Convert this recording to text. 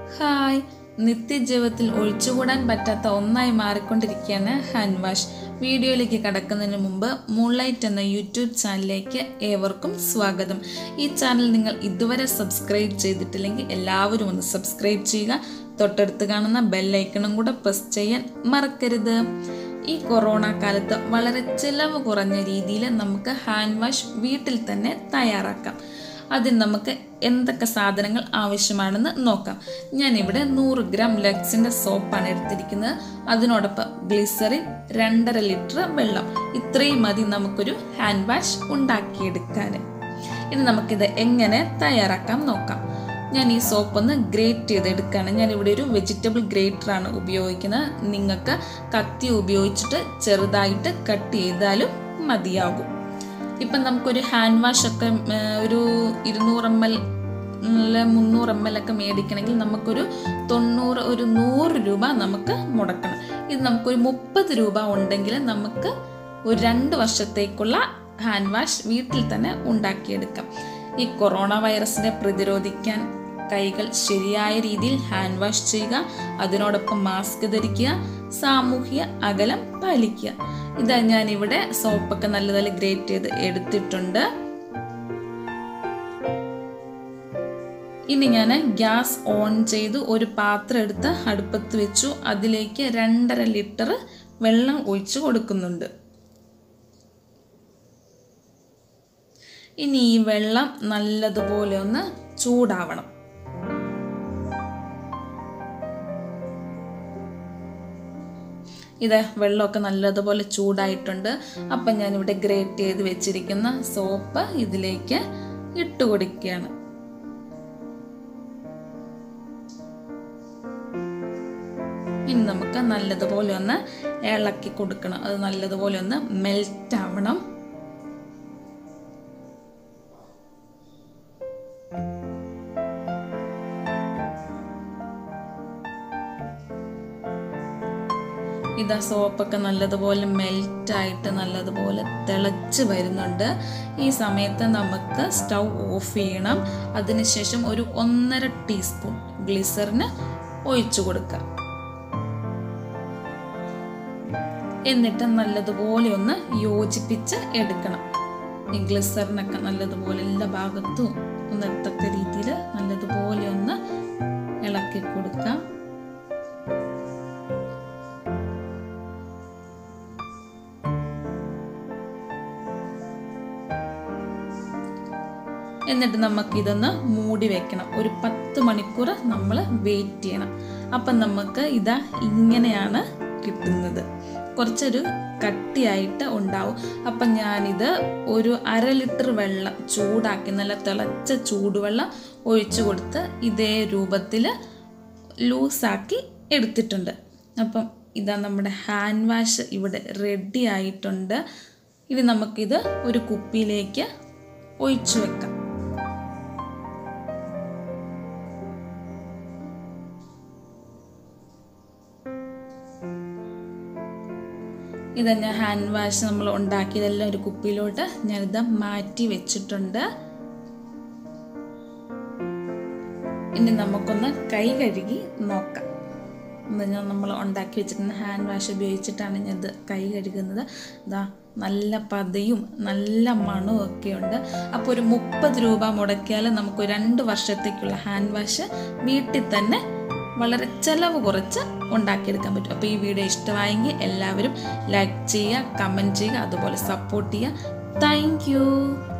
hi നിത്യജീവിതത്തിൽ ഒഴിച്ചുകൂടാൻ പറ്റാത്ത ഒന്നായി മാറിക്കൊണ്ടിരിക്കുകയാണ് ഹാൻഡ് വാഷ് വീഡിയോയിലേക്ക് കടക്കുന്നതിന് മുമ്പ് മൂൺലൈറ്റ് എന്ന യൂട്യൂബ് ചാനലിലേക്ക് ഏവർക്കും സ്വാഗതം ഈ ചാനൽ നിങ്ങൾ ഇതുവരെ സബ്സ്ക്രൈബ് ചെയ്തിട്ടില്ലെങ്കിൽ എല്ലാവരും ഒന്ന് സബ്സ്ക്രൈബ് ചെയ്യുക തൊട്ടടുത്ത് കാണുന്ന ബെല്ലൈക്കണും കൂടെ പ്രസ് ചെയ്യാൻ മറക്കരുത് ഈ കൊറോണ കാലത്ത് വളരെ ചിലവ് കുറഞ്ഞ രീതിയിൽ നമുക്ക് ഹാൻഡ് വാഷ് വീട്ടിൽ തന്നെ തയ്യാറാക്കാം അതിന് നമുക്ക് എന്തൊക്കെ സാധനങ്ങൾ ആവശ്യമാണെന്ന് നോക്കാം ഞാനിവിടെ നൂറ് ഗ്രാം ലക്സിൻ്റെ സോപ്പാണ് എടുത്തിരിക്കുന്നത് അതിനോടൊപ്പം ഗ്ലിസറിൻ രണ്ടര ലിറ്റർ വെള്ളം ഇത്രയും മതി നമുക്കൊരു ഹാൻഡ് വാഷ് ഉണ്ടാക്കിയെടുക്കാൻ ഇനി നമുക്കിത് എങ്ങനെ തയ്യാറാക്കാം നോക്കാം ഞാൻ ഈ സോപ്പ് ഒന്ന് ഗ്രേറ്റ് ചെയ്തെടുക്കുകയാണ് ഞാൻ ഇവിടെ ഒരു വെജിറ്റബിൾ ഗ്രേറ്റർ ആണ് ഉപയോഗിക്കുന്നത് നിങ്ങൾക്ക് കത്തി ഉപയോഗിച്ചിട്ട് ചെറുതായിട്ട് കട്ട് ചെയ്താലും മതിയാകും ഇപ്പം നമുക്കൊരു ഹാൻഡ് വാഷ് ഒക്കെ ഒരു ഇരുന്നൂറ് എം എൽ മുന്നൂറ് എം എൽ ഒക്കെ മേടിക്കണമെങ്കിൽ നമുക്കൊരു തൊണ്ണൂറ് ഒരു നൂറ് രൂപ നമുക്ക് മുടക്കണം ഇത് നമുക്കൊരു മുപ്പത് രൂപ ഉണ്ടെങ്കിൽ നമുക്ക് ഒരു രണ്ട് വർഷത്തേക്കുള്ള ഹാൻഡ് വാഷ് വീട്ടിൽ തന്നെ ഉണ്ടാക്കിയെടുക്കാം ഈ കൊറോണ വൈറസിനെ പ്രതിരോധിക്കാൻ കൈകൾ ശരിയായ രീതിയിൽ ഹാൻഡ് വാഷ് ചെയ്യുക അതിനോടൊപ്പം മാസ്ക് ധരിക്കുക സാമൂഹ്യ അകലം പാലിക്കുക ഇതാ ഞാൻ ഇവിടെ സോപ്പൊക്കെ നല്ല നല്ല ഗ്രേറ്റ് ചെയ്ത് എടുത്തിട്ടുണ്ട് ഇനി ഞാൻ ഗ്യാസ് ഓൺ ചെയ്ത് ഒരു പാത്രം എടുത്ത് അടുപ്പത്ത് വെച്ചു അതിലേക്ക് രണ്ടര ലിറ്റർ വെള്ളം ഒഴിച്ചു കൊടുക്കുന്നുണ്ട് ഇനി ഈ വെള്ളം നല്ലതുപോലെ ഒന്ന് ചൂടാവണം ഇത് വെള്ളമൊക്കെ നല്ലതുപോലെ ചൂടായിട്ടുണ്ട് അപ്പം ഞാനിവിടെ ഗ്രേറ്റ് ചെയ്ത് വെച്ചിരിക്കുന്ന സോപ്പ് ഇതിലേക്ക് ഇട്ട് കൊടുക്കുകയാണ് ഇനി നമുക്ക് നല്ലതുപോലെ ഒന്ന് ഇളക്കി കൊടുക്കണം അത് നല്ലതുപോലെ ഒന്ന് മെൽറ്റ് ആവണം ഇതാ സോപ്പൊക്കെ നല്ലതുപോലെ മെൽറ്റായിട്ട് നല്ലതുപോലെ തിളച്ച് വരുന്നുണ്ട് ഈ സമയത്ത് നമുക്ക് സ്റ്റൗ ഓഫ് ചെയ്യണം അതിനുശേഷം ഒരു ഒന്നര ടീസ്പൂൺ ഗ്ലിസറിന് ഒഴിച്ചു കൊടുക്കുക എന്നിട്ട് നല്ലതുപോലെ ഒന്ന് യോജിപ്പിച്ച് എടുക്കണം ഈ ഗ്ലിസറിനൊക്കെ നല്ലതുപോലെ എല്ലാ ഭാഗത്തും ഒന്ന് എത്തക്ക രീതിയിൽ നല്ലതുപോലെ ഒന്ന് ഇളക്കി കൊടുക്കാം എന്നിട്ട് നമുക്ക് ഇതൊന്ന് മൂടി വെക്കണം ഒരു പത്ത് മണിക്കൂർ നമ്മൾ വെയിറ്റ് ചെയ്യണം അപ്പം നമുക്ക് ഇതാ ഇങ്ങനെയാണ് കിട്ടുന്നത് കുറച്ചൊരു കട്ടിയായിട്ട് ഉണ്ടാവും അപ്പം ഞാനിത് ഒരു അര ലിറ്റർ വെള്ളം ചൂടാക്കി നല്ല തിളച്ച ചൂടുവെള്ളം ഒഴിച്ചു കൊടുത്ത് ഇതേ രൂപത്തിൽ ലൂസാക്കി എടുത്തിട്ടുണ്ട് അപ്പം ഇതാ നമ്മുടെ ഹാൻഡ് വാഷ് ഇവിടെ റെഡി ആയിട്ടുണ്ട് ഇനി നമുക്കിത് ഒരു കുപ്പിയിലേക്ക് ഒഴിച്ചു വെക്കാം ഇത് ഞാൻ ഹാൻഡ് വാഷ് നമ്മൾ ഉണ്ടാക്കിയതെല്ലാം ഒരു കുപ്പിയിലോട്ട് ഞാനിത് മാറ്റി വെച്ചിട്ടുണ്ട് ഇനി നമുക്കൊന്ന് കൈ കഴുകി നോക്കാം ഞാൻ നമ്മൾ ഉണ്ടാക്കി വെച്ചിരുന്ന ഹാൻഡ് വാഷ് ഉപയോഗിച്ചിട്ടാണ് ഞാൻ ഇത് കൈ കഴുകുന്നത് ഇതാ നല്ല പതയും നല്ല മണവും ഒക്കെ ഉണ്ട് അപ്പോൾ ഒരു മുപ്പത് രൂപ മുടക്കിയാൽ നമുക്ക് രണ്ട് വർഷത്തേക്കുള്ള ഹാൻഡ് വാഷ് വീട്ടിൽ തന്നെ വളരെ ചിലവ് കുറച്ച് ഉണ്ടാക്കിയെടുക്കാൻ പറ്റും അപ്പോൾ ഈ വീഡിയോ ഇഷ്ടമായെങ്കിൽ എല്ലാവരും ലൈക്ക് ചെയ്യുക കമൻറ്റ് ചെയ്യുക അതുപോലെ സപ്പോർട്ട് ചെയ്യുക താങ്ക്